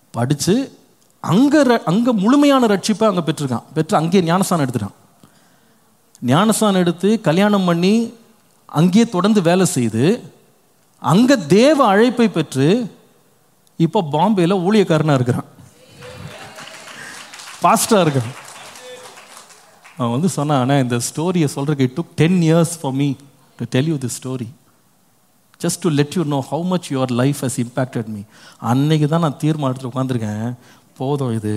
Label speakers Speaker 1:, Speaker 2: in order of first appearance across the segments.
Speaker 1: படித்து அங்கே அங்கே முழுமையான ரட்சிப்பை அங்கே பெற்றிருக்கான் பெற்று அங்கேயே ஞானஸ்தானம் எடுத்துட்டான் ஞானஸ்தானம் எடுத்து கல்யாணம் பண்ணி அங்கேயே தொடர்ந்து வேலை செய்து அங்கே தேவ அழைப்பை பெற்று இப்போ பாம்பேயில் ஊழியக்காரனாக இருக்கிறான் பாஸ்டாக இருக்கான் அவன் வந்து சொன்னான் "அண்ணா, இந்த ஸ்டோரியை சொல்கிறதுக்கு it took ten years for me to tell you the story just to let you know how much your life has impacted me அன்னைக்கு தான் நான் தீர்மானத்தில் உட்காந்துருக்கேன் போதும் இது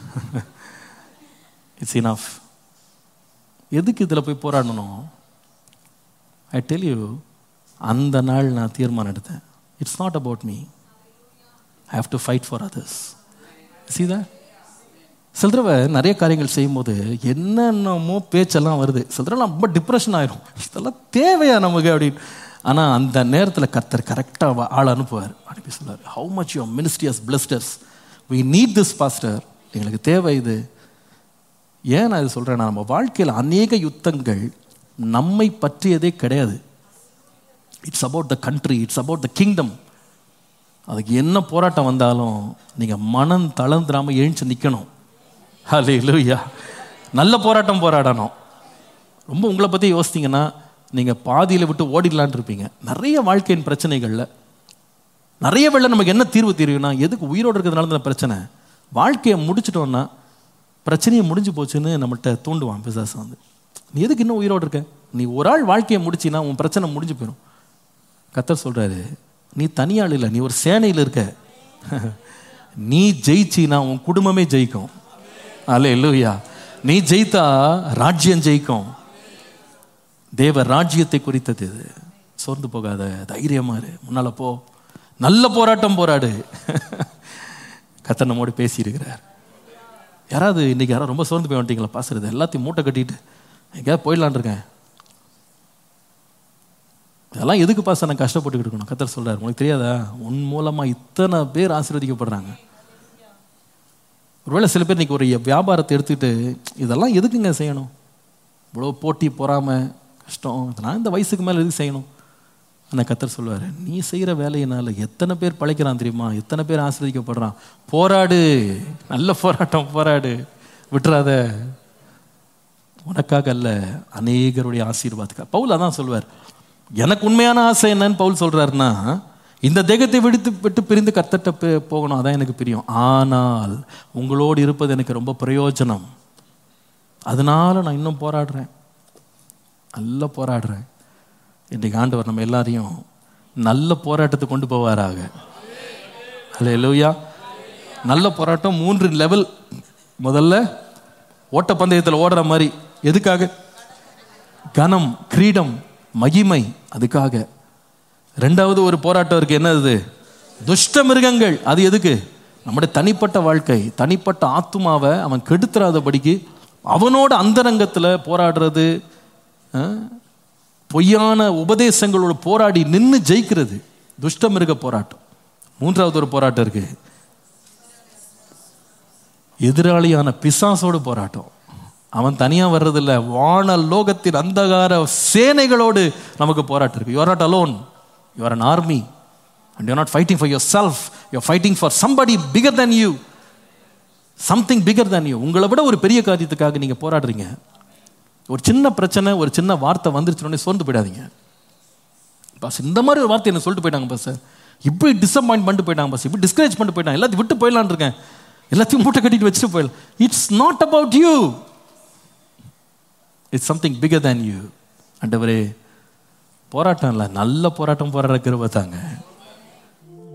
Speaker 1: இட்ஸ் இனஃப் எதுக்கு இதில் போய் போராடணும் ஐ டெல் யூ அந்த நாள் நான் தீர்மானம் எடுத்தேன் it's not about me I have to fight for others see that சில தடவை நிறைய காரியங்கள் செய்யும்போது என்னென்னமோ பேச்செல்லாம் வருது சில தடவை ரொம்ப டிப்ரெஷன் ஆயிரும் இதெல்லாம் தேவையா நமக்கு அப்படின்னு ஆனால் அந்த நேரத்தில் கர்த்தர் கரெக்டாக ஆள் அனுப்புவார் அனுப்பி சொல்லுவார் how much your ministry has blessed us we need this pastor எங்களுக்கு தேவை இது ஏன் நான் இது சொல்கிறேன்னா நம்ம வாழ்க்கையில் அநேக யுத்தங்கள் நம்மை பற்றியதே கிடையாது it's about the country it's about the kingdom அதுக்கு என்ன போராட்டம் வந்தாலும் நீங்கள் மனம் தளர்ந்துடாமல் எழுந்து நிற்கணும் ஹலே லூயா நல்ல போராட்டம் போராடணும் ரொம்ப உங்களை பற்றி யோசித்தீங்கன்னா நீங்கள் பாதியில் விட்டு ஓடிடலான் இருப்பீங்க நிறைய வாழ்க்கையின் பிரச்சனைகளில் நிறைய வேளை நமக்கு என்ன தீர்வு தெரியும்னா எதுக்கு உயிரோடு இருக்கிறதுனால தான் பிரச்சனை வாழ்க்கையை முடிச்சிட்டோம்னா பிரச்சனையை முடிஞ்சு போச்சுன்னு நம்மள்கிட்ட தூண்டுவான் பிசாசு வந்து நீ எதுக்கு இன்னும் உயிரோடு இருக்க நீ ஒரு ஆள் வாழ்க்கையை முடிச்சின்னா உன் பிரச்சனை முடிஞ்சு போயிடும் கத்தர் சொல்றாரு நீ தனியாள் இல்லை நீ ஒரு சேனையில் இருக்க நீ ஜெயிச்சினா உன் குடும்பமே ஜெயிக்கும் அல்ல இல்லையா நீ ஜெயித்தா ராஜ்யம் ஜெயிக்கும் தேவ ராஜ்யத்தை குறித்தது இது சோர்ந்து போகாத தைரியமா இரு முன்னால போ நல்ல போராட்டம் போராடு கத்தர் நம்மோடு பேசியிருக்கிறார் யாராவது இன்னைக்கு யாராவது ரொம்ப சோர்ந்து போய் வந்துட்டீங்களா பாசுறது எல்லாத்தையும் மூட்டை கட்டிட்டு எங்கேயாவது போயிடலான் இருக்கேன் இதெல்லாம் எதுக்கு பாச நான் கஷ்டப்பட்டுக்கிட்டு இருக்கணும் கத்தர் சொல்றாரு உனக்கு தெரியாதா உன் மூலமா இத்தனை பேர் ஆசீர்வதிக்கப்படுறாங்க ஒருவேளை சில பேர் இன்னைக்கு ஒரு வியாபாரத்தை எடுத்துக்கிட்டு இதெல்லாம் எதுக்குங்க செய்யணும் இவ்வளோ போட்டி பொறாமை கஷ்டம் இதெல்லாம் இந்த வயசுக்கு மேலே எதுக்கு செய்யணும் ஆனால் கத்தர் சொல்லுவார் நீ செய்கிற வேலையினால எத்தனை பேர் பழைக்கிறான் தெரியுமா எத்தனை பேர் ஆசீர்வதிக்கப்படுறான் போராடு நல்ல போராட்டம் போராடு விட்டுறாத உனக்காக அல்ல அநேகருடைய ஆசீர்வாதத்துக்காக பவுல் அதான் சொல்வார் எனக்கு உண்மையான ஆசை என்னன்னு பவுல் சொல்றாருன்னா இந்த தேகத்தை விடுத்து விட்டு பிரிந்து கர்த்தட்ட பே- போகணும் அதான் எனக்கு பிரியம் ஆனால் உங்களோடு இருப்பது எனக்கு ரொம்ப பிரயோஜனம் அதனால நான் இன்னும் போராடுறேன் நல்லா போராடுறேன் இன்றைக்கு ஆண்டவர் நம்ம எல்லாரையும் நல்ல போராட்டத்தை கொண்டு போவாராக அல்ல லூயா நல்ல போராட்டம் மூன்று லெவல் முதல்ல ஓட்டப்பந்தயத்தில் ஓடுற மாதிரி எதுக்காக கனம் கிரீடம் மகிமை அதுக்காக ரெண்டாவது ஒரு போராட்டம் இருக்கு என்னது துஷ்ட மிருகங்கள் அது எதுக்கு நம்முடைய தனிப்பட்ட வாழ்க்கை தனிப்பட்ட ஆத்துமாவை அவன் கெடுத்துறாதபடிக்கு அவனோட அந்தரங்கத்தில் போராடுறது அஹ், பொய்யான உபதேசங்களோட போராடி நின்று ஜெயிக்கிறது துஷ்ட மிருக போராட்டம் மூன்றாவது ஒரு போராட்டம் இருக்கு எதிராளியான பிசாசோடு போராட்டம் அவன் தனியா வர்றதில்ல வான லோகத்தின் அந்தகார சேனைகளோடு நமக்கு போராட்டம் இருக்கு you're not alone you're an army and you're not fighting for yourself you're fighting for somebody bigger than you something bigger than you உங்களை விட ஒரு பெரிய காரியத்துக்காக நீங்க போராடுறீங்க ஒரு சின்ன பிரச்சனை ஒரு சின்ன வார்த்தை வந்துருச்சுனே சோர்ந்து போயிடாதீங்க பாஸ் இந்த மாதிரி ஒரு வார்த்தை என்ன சொல்லிட்டு போயிட்டாங்க பாஸ் இப்படி டிசப்பாயிண்ட் பண்ணிட்டு போயிட்டாங்க பாஸ் இப்படி டிஸ்கரேஜ் பண்ணிட்டு போயிட்டாங்க எல்லாத்தையும் விட்டு போயிடலான்னு இருக்கேன் எல்லாத்தையும் மூட்டை கட்டிட்டு வச்சுட்டு போயிடலாம் it's not about you it's something bigger than you அண்டவரே போராட்டம் இல்லை நல்ல போராட்டம் போராடுற கிருபை தாங்க